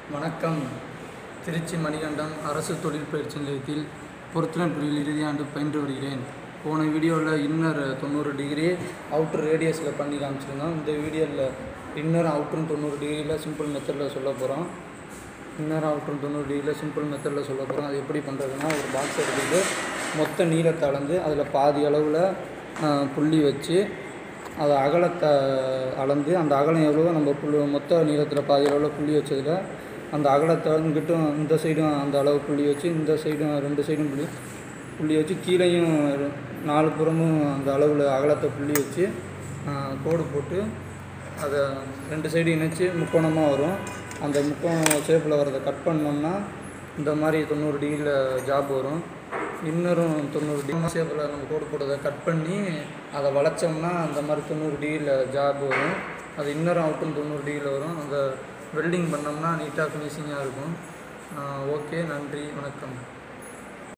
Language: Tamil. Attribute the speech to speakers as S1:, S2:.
S1: வணக்கம் திருச்சி மணிகண்டம் அரசு தொழிற்பயிற்சி நிலையத்தில் பொருத்திறன் பிரிவில் இறுதி ஆண்டு பயின்று வருகிறேன் போன வீடியோவில் இன்னர் தொண்ணூறு டிகிரி அவுட்டர் ரேடியஸில் பண்ணி காமிச்சிருந்தோம் இந்த வீடியோவில் இன்னர் அவுட்டரும் தொண்ணூறு டிகிரியில் சிம்பிள் மெத்தடில் சொல்ல போகிறோம் இன்னர் அவுட்டரும் தொண்ணூறு டிகிரியில் சிம்பிள் மெத்தடில் சொல்ல போகிறோம் அது எப்படி பண்ணுறதுன்னா ஒரு பாக்ஸ் எடுத்துட்டு மொத்த நீளத்தை அளந்து அதில் பாதி அளவில் புள்ளி வச்சு அது அகலத்தை அளந்து அந்த அகலம் எவ்வளவோ நம்ம புள்ளி மொத்த நீளத்தில் பாதி அளவில் புள்ளி வச்சதில் அந்த அகலத்தை இங்கிட்டும் இந்த சைடும் அந்த அளவு புள்ளி வச்சு இந்த சைடும் ரெண்டு சைடும் புள்ளி புள்ளி வச்சு கீழேயும் ரெ- நாலு புறமும் அந்த அளவில் அகலத்தை புள்ளி வச்சு ஆ, கோடு போட்டு அதை ரெண்டு சைடு இணைச்சி முக்கோணமாக வரும் அந்த முக்கோணம் ஷேப்பில் வரதை கட் பண்ணோம்னா இந்த மாதிரி தொண்ணூறு டிகிரியில் ஜாப் வரும் இன்னொரும் தொண்ணூறு டிகிரி ஷேப்பில் நம்ம கோடு போட்டதை கட் பண்ணி அதை வளைச்சோம்னா அந்த மாதிரி தொண்ணூறு டிகிரியில் ஜாப் வரும் அது இன்னரும் அவுட்டும் தொண்ணூறு டிகிரியில் வரும் அந்த வெல்டிங் பண்ணோம்னா நீட்டாக ஃபினிஷிங்காக இருக்கும் ஓகே நன்றி வணக்கம்